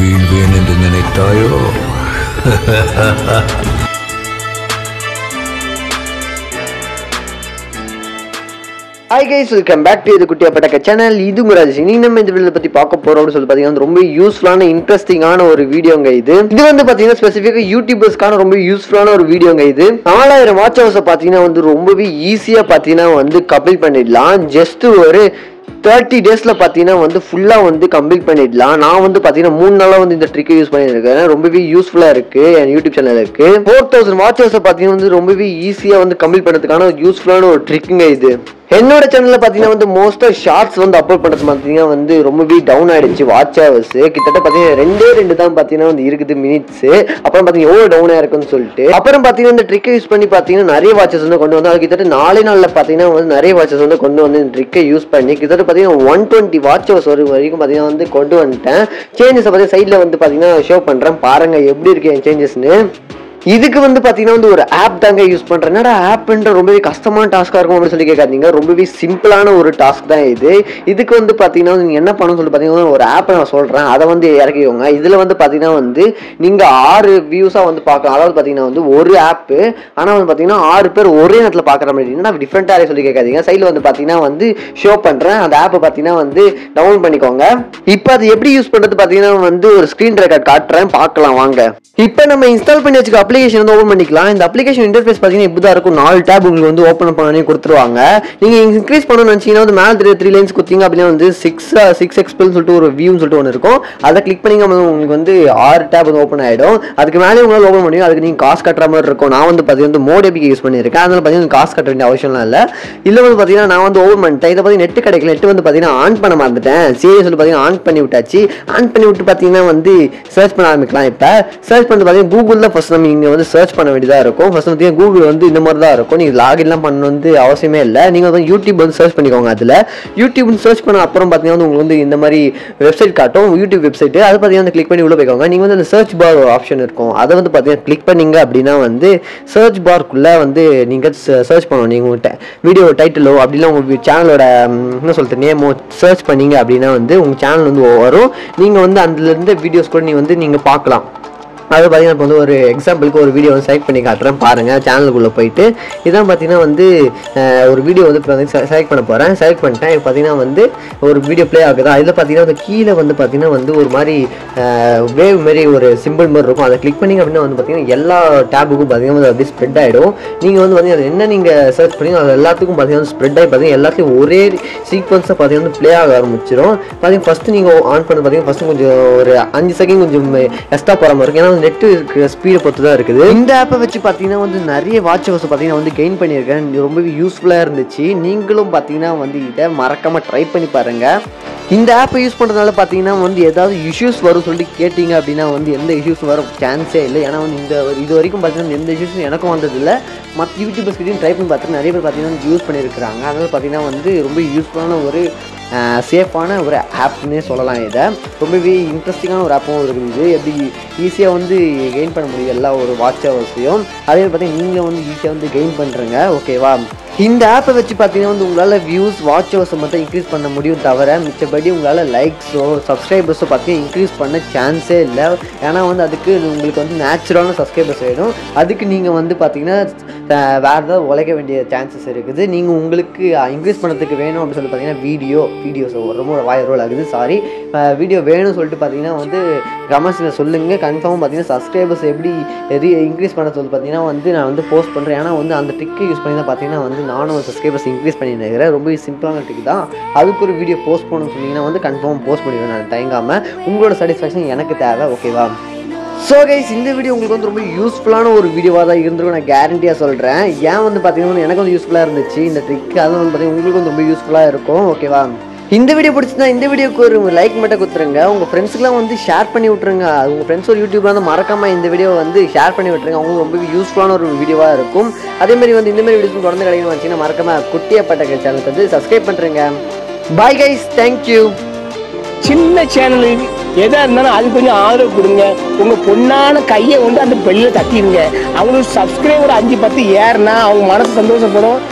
வீழ்வேன் என்று நினைத்தாயோ hi guys welcome back to இது குட்டியாப்பட்டக்க சேனல் இது உங்க ராஜேஷ் இன்னைக்கு நம்ம இந்த வீடியோ பத்தி பார்க்க போறோம் அப்படின்னு சொல்லி பாத்தீங்கன்னா வந்து ரொம்ப யூஸ்ஃபுல்லான இன்ட்ரெஸ்டிங்கான ஒரு வீடியோங்க இது இது வந்து பாத்தீங்கன்னா ஸ்பெசிஃபிக்கா யூடியூபர்ஸ்க்கான ரொம்ப யூஸ்ஃபுல்லான ஒரு வீடியோங்க இது நாலாயிரம் வாட்ச் ஹவர்ஸை பாத்தீங்கன்னா வந்து ரொம்பவே ஈஸியா பாத்தீங்கன்னா வந்து கம்ப்ளீட் பண்ணிடலாம் ஜஸ்ட் ஒரு தேர்ட்டி டேஸில் பார்த்தீங்கன்னா வந்து ஃபுல்லாக வந்து கம்ப்ளீட் பண்ணிடலாம் நான் வந்து பார்த்தீங்கன்னா மூணு நாளாக வந்து இந்த ட்ரிக்கை யூஸ் பண்ணியிருக்கேன் ரொம்பவே யூஸ்ஃபுல்லாக இருக்குது என் யூடியூப் சேனலுக்கு ஃபோர் தௌசண்ட் வாட்சர்ஸை பார்த்தீங்கன்னா வந்து ரொம்பவே ஈஸியாக வந்து கம்ப்ளீட் பண்ணுறதுக்கான ஒரு யூஸ்ஃபுல்லான ஒரு ட்ரிக்குங்க இது என்னோட சேனல்ல பாத்தீங்கன்னா வந்து மோஸ்ட்டாக ஷார்ட்ஸ் வந்து அப்லோட் பண்ணுறது பார்த்தீங்கன்னா வந்து ரொம்பவே டவுன் ஆயிடுச்சு வாட்ச் ஹவர்ஸ் கிட்டத்தட்ட பார்த்தீங்கன்னா ரெண்டே ரெண்டு தான் பார்த்தீங்கன்னா வந்து இருக்குது மினிட்ஸ் அப்புறம் பார்த்தீங்கன்னா எவ்வளோ டவுன் ஆயிருக்குன்னு சொல்லிட்டு அப்புறம் பார்த்தீங்கன்னா இந்த ட்ரிக்கை யூஸ் பண்ணி பார்த்தீங்கன்னா நிறைய வாட்சஸ் வந்து கொண்டு வந்து அது கிட்டத்தட்ட நாலே நாளில் பார்த்தீங்கன்னா வந்து நிறைய வாட்சஸ் வந்து கொண்டு வந்து இந்த ட்ரிக்கை யூஸ் பண்ணி கிட்டத்தட்ட பார்த்தீங்கன்னா ஒன் டுவெண்ட்டி வாட்ச் ஹவர்ஸ் வரை வரைக்கும் பார்த்தீங்கன்னா வந்து கொண்டு வந்துட்டேன் சேஞ்சஸை பார்த்தீங்கன்னா சைடில் வந்து பார்த்தீங்கன்னா ஷோ பண்ணுறேன் பாருங்க எப்படி இருக்கு என் சேஞ்சஸ்னு இதுக்கு வந்து பார்த்தீங்கன்னா வந்து ஒரு ஆப் தாங்க யூஸ் பண்ணுறேன் என்னடா ஆப்ன்ற ரொம்பவே கஷ்டமான டாஸ்க்காக இருக்கும் அப்படின்னு சொல்லி கேட்காதீங்க ரொம்பவே சிம்பிளான ஒரு டாஸ்க் தான் இது இதுக்கு வந்து பார்த்தீங்கன்னா நீங்கள் என்ன பண்ணணும்னு சொல்லி பார்த்தீங்கன்னா ஒரு ஆப்பை நான் சொல்கிறேன் அதை வந்து இறக்கிக்கோங்க இதில் வந்து பார்த்தீங்கன்னா வந்து நீங்கள் ஆறு வியூஸாக வந்து பார்க்கலாம் அதாவது பார்த்தீங்கன்னா வந்து ஒரு ஆப்பு ஆனால் வந்து பார்த்தீங்கன்னா ஆறு பேர் ஒரே நேரத்தில் பார்க்குற மாதிரி என்ன டிஃப்ரெண்ட்டாக சொல்லி கேட்காதீங்க சைடில் வந்து பார்த்தீங்கன்னா வந்து ஷோ பண்ணுறேன் அந்த ஆப்பை பார்த்தீங்கன்னா வந்து டவுன்லோட் பண்ணிக்கோங்க இப்போ அது எப்படி யூஸ் பண்ணுறது பார்த்தீங்கன்னா வந்து ஒரு ஸ்க்ரீன் ரெக்கார்ட் காட்டுறேன் பார்க்கலாம் வாங்க இப்போ நம்ம இன்ஸ்டால் பண்ணி வச்சுக்க அப்ளிகேஷன் வந்து ஓப்பன் பண்ணிக்கலாம் இந்த அப்ளிகேஷன் இன்டர்ஃபேஸ் பார்த்தீங்கன்னா இப்படி தான் இருக்கும் நாலு டேப் உங்களுக்கு வந்து ஓப்பன் பண்ணி கொடுத்துருவாங்க நீங்கள் இன்க்ரீஸ் பண்ணணும்னு நினச்சிங்கன்னா வந்து மேலே தெரிய த்ரீ லைன்ஸ் கொடுத்தீங்க அப்படின்னா வந்து சிக்ஸ் சிக்ஸ் எக்ஸ்பிள்னு சொல்லிட்டு ஒரு வியூன்னு சொல்லிட்டு ஒன்று இருக்கும் அதை கிளிக் பண்ணிங்க அப்படின்னா உங்களுக்கு வந்து ஆறு டேப் வந்து ஓப்பன் ஆகிடும் அதுக்கு மேலே உங்களால் ஓப்பன் முடியும் அதுக்கு நீங்கள் காசு கட்டுற மாதிரி இருக்கும் நான் வந்து பார்த்தீங்கன்னா வந்து மோட் எபிக்கு யூஸ் பண்ணியிருக்கேன் அதனால பார்த்தீங்கன்னா காசு கட்ட வேண்டிய அவசியம்லாம் இல்லை இதில் வந்து பார்த்தீங்கன்னா நான் வந்து ஓப்பன் பண்ணிட்டேன் இதை பார்த்தீங்கன்னா நெட் கிடைக்கல நெட் வந்து பார்த்தீங்கன்னா ஆன் பண்ண மறந்துட்டேன் சரி சொல்லி பார்த்தீங்கன்னா ஆன் பண்ணி விட்டாச்சு ஆன் பண்ணி விட்டு பார்த்தீங்கன்னா வந்து சர்ச் பண்ண ஆரம்பிக்கலாம் இப்போ சர்ச் பண்ணி பார்த்தீங்கன்னா கூகுளில் ஃபஸ்ட் நம்ம இங்கே வந்து சர்ச் பண்ண வேண்டியதாக இருக்கும் ஃபர்ஸ்ட் பார்த்தீங்கன்னா கூகுள் வந்து இந்த மாதிரி தான் இருக்கும் நீங்கள் லாகின்லாம் பண்ண வந்து அவசியமே இல்லை நீங்கள் வந்து யூடியூப் வந்து சர்ச் பண்ணிக்கோங்க அதில் யூடியூப் யூடியூப் சர்ச் பண்ண அப்புறம் பார்த்தீங்கன்னா வந்து உங்களுக்கு வந்து இந்த மாதிரி வெப்சைட் காட்டும் யூடியூப் வெப்சைட் அது பார்த்தீங்கன்னா வந்து கிளிக் பண்ணி உள்ள போய்க்கோங்க நீங்கள் வந்து அந்த சர்ச் பார் ஒரு ஆப்ஷன் இருக்கும் அதை வந்து பார்த்தீங்கன்னா கிளிக் பண்ணீங்க அப்படின்னா வந்து சர்ச் பார்க்குள்ளே வந்து நீங்கள் சர்ச் பண்ணணும் நீங்கள் உங்கள்கிட்ட வீடியோ டைட்டிலோ அப்படிலாம் உங்கள் சேனலோட என்ன சொல்கிறது நேமோ சர்ச் பண்ணீங்க அப்படின்னா வந்து உங்கள் சேனல் வந்து வரும் நீங்கள் வந்து அதுலேருந்து வீடியோஸ் கூட நீங்கள் வந்து நீங்கள் பார்க்கலாம் அது பார்த்தீங்கன்னா இப்போ வந்து ஒரு எக்ஸாம்பிளுக்கு ஒரு வீடியோ வந்து செலக்ட் பண்ணி காட்டுறேன் பாருங்கள் சேனலுக்குள்ளே போயிட்டு இதான் பார்த்தீங்கன்னா வந்து அஹ், ஒரு வீடியோ வந்து இப்போ வந்து செலக்ட் பண்ண போகிறேன் செலக்ட் பண்ணிட்டேன் இப்போ பார்த்தீங்கன்னா வந்து ஒரு வீடியோ ப்ளே ஆகுதா இதில் பார்த்தீங்கன்னா வந்து கீழே வந்து பார்த்தீங்கன்னா வந்து ஒரு மாதிரி வேவ் மாரி ஒரு சிம்பிள் மாதிரி இருக்கும் அதை கிளிக் பண்ணிங்க அப்படின்னா வந்து பார்த்தீங்கன்னா எல்லா டேபுக்கும் பார்த்தீங்கன்னா வந்து அப்படியே ஸ்ப்ரெட் ஆகிடும் நீங்கள் வந்து பார்த்தீங்கன்னா அது என்ன நீங்கள் சர்ச் பண்ணி அது எல்லாத்துக்கும் பார்த்தீங்கன்னா ஸ்ப்ரெட் ஆகி பார்த்தீங்கன்னா எல்லாத்தையும் ஒரே சீக்வன்ஸாக பார்த்தீங்கன்னா வந்து ப்ளே ஆக ஆரம்பிச்சிடும் பார்த்தீங்கன்னா ஃபஸ்ட்டு நீங்கள் ஆன் பண்ண பார்த்தீங்கன்னா ஃபஸ்ட்டு கொஞ்சம் ஒரு அஞ்சு செகண்ட் கொஞ்சம் எக்ஸ்ட்ரா போகிற மாதிரி இருக்கும் ஏன்னா நெட்டு இருக்கிற ஸ்பீடை பொறுத்து தான் இருக்குது இந்த ஆப்பை வச்சு பார்த்தீங்கன்னா வந்து நிறைய வாட்ச் ஹவர்ஸ் பார்த்தீங்கன்னா வந்து கெயின் பண்ணியிருக்கேன் இது ரொம்பவே யூஸ்ஃபுல்லாக இருந்துச்சு நீங்களும் பார்த்தீங்கன்னா வந்து இதை மறக்காமல் ட்ரை பண்ணி பாருங்கள் இந்த ஆப்பை யூஸ் பண்ணுறதுனால பார்த்தீங்கன்னா வந்து ஏதாவது இஷ்யூஸ் வரும் சொல்லிட்டு கேட்டிங்க அப்படின்னா வந்து எந்த இஷ்யூஸ் வர சான்ஸே இல்லை ஏன்னா வந்து இந்த இது வரைக்கும் பார்த்தீங்கன்னா எந்த இஷ்யூஸும் எனக்கும் வந்ததில்லை மற்ற யூடியூபர்ஸ் கிட்டையும் ட்ரை பண்ணி பார்த்துட்டு நிறைய பேர் பார்த்தீங்கன்னா யூஸ் பண்ணியிருக்கிறாங்க அதனால் பார்த்தீங்கன்னா வந்து ரொம்ப யூஸ்ஃபுல்லான ஒரு சேஃபான ஒரு ஆப்னே சொல்லலாம் இதை ரொம்பவே இன்ட்ரெஸ்டிங்கான ஒரு ஆப்பும் இருக்குது எப்படி ஈஸியாக வந்து கெயின் பண்ண முடியும் எல்லா ஒரு வாட்ச் ஹவர்ஸையும் அதே மாதிரி பார்த்தீங்கன்னா நீங்களும் வந்து ஈஸியாக வந்து கெயின் பண்ணுறங்க ஓகேவா இந்த ஆப்பை வச்சு பார்த்தீங்கன்னா வந்து உங்களால் வியூஸ் வாட்ச் ஹவர்ஸை மட்டும் இன்க்ரீஸ் பண்ண முடியும் தவிர மிச்சபடி உங்களால் லைக்ஸோ சப்ஸ்கிரைபர்ஸோ பார்த்தீங்கன்னா இன்க்ரீஸ் பண்ண சான்ஸே இல்லை ஏன்னா வந்து அதுக்கு உங்களுக்கு வந்து நேச்சுரலான சப்ஸ்கிரைபர்ஸ் வேணும் அதுக்கு நீங்கள் வந்து பார்த்தீங்கன்னா அஹ், வேற ஏதாவது உழைக்க வேண்டிய சான்சஸ் இருக்குது நீங்கள் உங்களுக்கு இன்க்ரீஸ் பண்ணதுக்கு வேணும் அப்படின்னு சொல்லி பார்த்தீங்கன்னா வீடியோ வீடியோஸ் ரொம்ப வாய் ரோல் ஆகுது சாரி வீடியோ வேணும்னு சொல்லிட்டு பார்த்தீங்கன்னா வந்து கமெண்ட்ஸில் சொல்லுங்கள் கன்ஃபார்மாக பார்த்தீங்கன்னா சப்ஸ்கிரைபர்ஸ் எப்படி எது இன்க்ரீஸ் பண்ண சொல்லி பார்த்தீங்கன்னா வந்து நான் வந்து போஸ்ட் பண்ணுறேன் ஏன்னா வந்து அந்த ட்ரிக்கை யூஸ் பண்ணி தான் பார்த்தீங்கன்னா வந்து நானும் சப்ஸ்கிரைபர்ஸ் இன்க்ரீஸ் பண்ணியிருக்கிறேன் ரொம்ப சிம்பிளான ட்ரிக் தான் அதுக்கு ஒரு வீடியோ போஸ்ட் பண்ணணும்னு சொன்னீங்கன்னா வந்து கன்ஃபார்ம் போஸ்ட் பண்ணிடுவேன் நான் தயங்காமல் உங்களோட சாட்டிஸ்ஃபேக்ஷன் எனக்கு தேவை ஓகேவா ஸோ கைஸ் இந்த வீடியோ உங்களுக்கு வந்து ரொம்ப யூஸ்ஃபுல்லான ஒரு வீடியோவாக தான் இருந்திருக்கும் நான் கேரண்டியாக சொல்கிறேன் ஏன் வந்து பார்த்தீங்கன்னா வந்து எனக்கு வந்து யூஸ்ஃபுல்லாக இருந்துச்சு இந்த ட்ரிக் அது வந்து பார்த்தீங்கன்னா உங்களுக்கு வந்து ரொம்ப யூஸ்ஃபுல்லாக இருக்கும் ஓகேவா இந்த வீடியோ பிடிச்சிருந்தா இந்த வீடியோக்கு ஒரு லைக் மட்டும் கொடுத்துருங்க உங்கள் ஃப்ரெண்ட்ஸ்க்குலாம் வந்து ஷேர் பண்ணி விட்ருங்க அது உங்கள் ஃப்ரெண்ட்ஸ் ஒரு யூடியூப்ல வந்து மறக்காமல் இந்த வீடியோ வந்து ஷேர் பண்ணி விட்ருங்க அவங்களுக்கு ரொம்ப யூஸ்ஃபுல்லான ஒரு வீடியோவாக இருக்கும் அதே மாதிரி வந்து இந்த மாதிரி வீடியோஸ் தொடர்ந்து கிடைக்கணும் வச்சுன்னா மறக்காமல் குட்டியப்பட்ட சேனலுக்கு வந்து சப்ஸ்கிரைப் பண்ணுறேங்க பாய் கைஸ் தேங்க்யூ சின்ன சேனலு எதா இருந்தாலும் அது கொஞ்சம் ஆதரவு கொடுங்க உங்க பொண்ணான கையை வந்து அந்த பெல்லில் தட்டிடுங்க அவங்களுக்கு சப்ஸ்கிரைபர் அஞ்சு பத்து ஏறுனா அவங்க மனசு சந்தோஷப்படும்